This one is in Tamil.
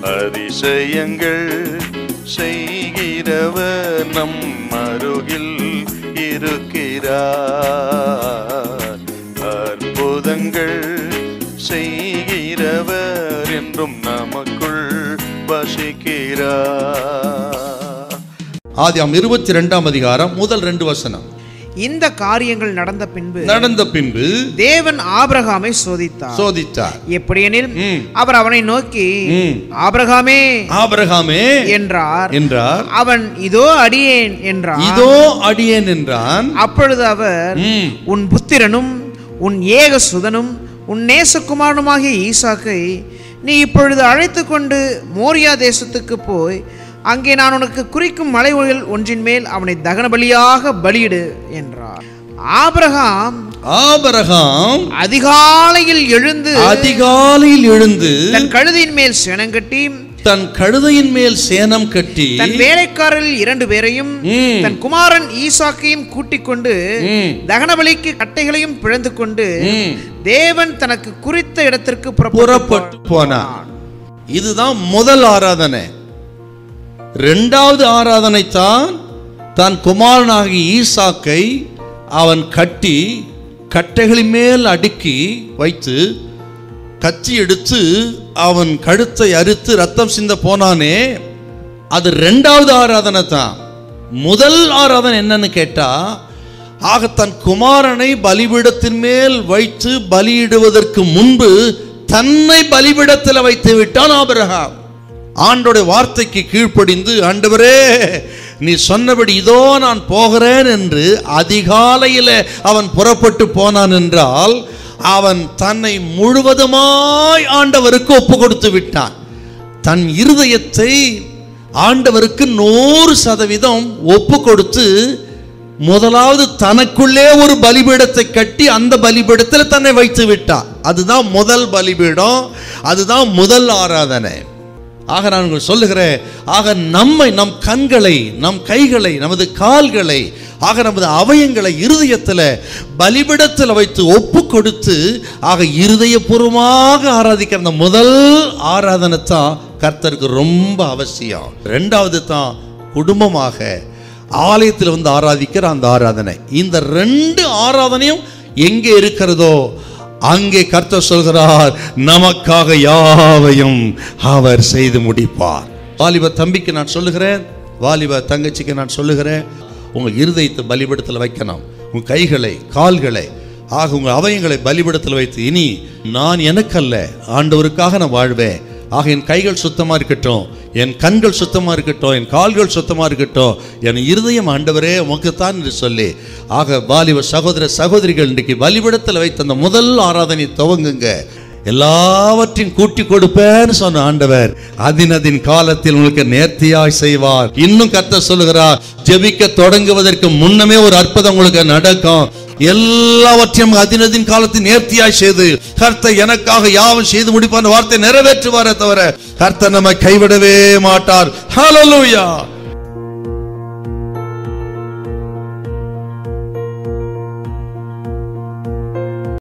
அதிசயங்கள் செய்கிறவர் நம் அருகில் இருக்கிறார் அற்புதங்கள் செய்கிறவர் என்றும் நமக்குள் வசிக்கிறார் ஆதியாம் இருபத்தி ரெண்டாம் அதிகாரம் முதல் ரெண்டு வசனம் இந்த காரியங்கள் நடந்த பின்பு நடந்த பின்பு தேவன் ஆபிரகாமை சோதித்தார் சோதித்தார் எப்படியெனில் ம். அவர் அவனை நோக்கி ம். ஆபிரகாமே ஆபிரகாமே என்றார் என்றார் அவன் இதோ அடியேன் என்றார் இதோ அடியேன் என்றான் அப்பொழுது அவர் ம். உன் புத்திரனும் உன் ஏக சுதனும் உன் நேசகுமாரனுமாகிய ஈசாக்கை நீ இப்பொழுது அழைத்து கொண்டு மோரியா தேசத்துக்கு போய் அங்கே நான் உனக்கு குறிக்கும் மலைகள் ஒன்றின் மேல் அவனை தகன பலியாக பலியிடு என்றார் ஆபிரகாம் ஆபிரகாம் அதிகாலையில் எழுந்து அதிகாலையில் எழுந்து தன் கழுதையின் மேல் சினங்கட்டி தன் கழுதையின் மேல் சேனம் கட்டி தன் வேலைக்காரரில் இரண்டு பேரையும் ம். தன் குமாரன் ஈசாக்கையும் கூட்டிக் கொண்டு ம். தகனபலிக்கு கட்டைகளையும் பிளந்து கொண்டு ம். தேவன் தனக்கு குறித்த இடத்திற்கு புறப்பட்டு போனான் இதுதான் முதல் ஆராதனை இரண்டாவது ஆராதனை தான் தன் குமாரனாகிய ஈசாக்கை அவன் கட்டி கட்டைகளின் மேல் அடுக்கி வைத்து கத்தி எடுத்து அவன் கழுத்தை அறுத்து ரத்தம் சிந்த போனானே அது ரெண்டாவது ஆராதனை தான் முதல் ஆராதனை என்னன்னு கேட்டா ஆக தன் குமாரனை பலிபீடத்தின் மேல் வைத்து பலியிடுவதற்கு முன்பு தன்னை பலிபீடத்தில் வைத்து விட்டான் ஆபிரகாம் ஆண்டோடைய வார்த்தைக்கு கீழ்ப்படிந்து ஆண்டவரே நீ சொன்னபடி இதோ நான் போகிறேன் என்று அதிகாலையில் அவன் புறப்பட்டு போனான் என்றால் அவன் தன்னை முழுவதுமாய் ஆண்டவருக்கு ஒப்பு கொடுத்து விட்டான் தன் இருதயத்தை ஆண்டவருக்கு நூறு சதவீதம் ஒப்பு கொடுத்து முதலாவது தனக்குள்ளே ஒரு பலிபீடத்தை கட்டி அந்த பலிபீடத்தில் தன்னை வைத்து விட்டான் அதுதான் முதல் பலிபீடம் அதுதான் முதல் ஆராதனை ஆக நான் உங்களுக்கு சொல்லுகிறேன் ஆக நம்மை நம் கண்களை நம் கைகளை நமது கால்களை ஆக நமது அவயங்களை இருதயத்தில் பலிபிடத்தில் வைத்து ஒப்பு கொடுத்து ஆக இருதயபூர்வமாக ஆராதிக்கிற அந்த முதல் ஆராதனை தான் கர்த்தருக்கு ரொம்ப அவசியம் ரெண்டாவது தான் குடும்பமாக ஆலயத்தில் வந்து ஆராதிக்கிற அந்த ஆராதனை இந்த ரெண்டு ஆராதனையும் எங்கே இருக்கிறதோ அங்கே கர்த்தர் சொல்கிறார் நமக்காக யாவையும் அவர் செய்து முடிப்பார் வாலிப தம்பிக்கு நான் சொல்லுகிறேன் வாலிப தங்கச்சிக்கு நான் சொல்லுகிறேன் உங்கள் இருதயத்தை பலிபடத்தில் வைக்கணும் உங்கள் கைகளை கால்களை ஆக உங்கள் அவயங்களை பலிபடத்தில் வைத்து இனி நான் எனக்கல்ல ஆண்டவருக்காக நான் வாழ்வேன் ஆக என் கைகள் சுத்தமாக இருக்கட்டும் என் கண்கள் சுத்தமாக இருக்கட்டும் என் கால்கள் சுத்தமாக இருக்கட்டும் என் இருதயம் ஆண்டவரே உமக்குத்தான் என்று சொல்லி ஆக வாலிப சகோதர சகோதரிகள் இன்றைக்கு பலிபடத்தில் வைத்த அந்த முதல் ஆராதனை துவங்குங்க எல்லாவற்றையும் கூட்டி கொடுப்பேன்னு சொன்ன ஆண்டவர் அதினதின் காலத்தில் உங்களுக்கு நேர்த்தியாய் செய்வார் இன்னும் கர்த்தர் சொல்லுகிறார் ஜெபிக்க தொடங்குவதற்கு முன்னமே ஒரு அற்புதம் உங்களுக்கு நடக்கும் எல்லாவற்றையும் அதினதின் காலத்தில் நேர்த்தியாய் செய்து கர்த்தர் எனக்காக யாவும் செய்து முடிப்பார் வார்த்தை நிறைவேற்றுவாரே தவிர கர்த்தர் நம்மை கைவிடவே மாட்டார் ஹalleluya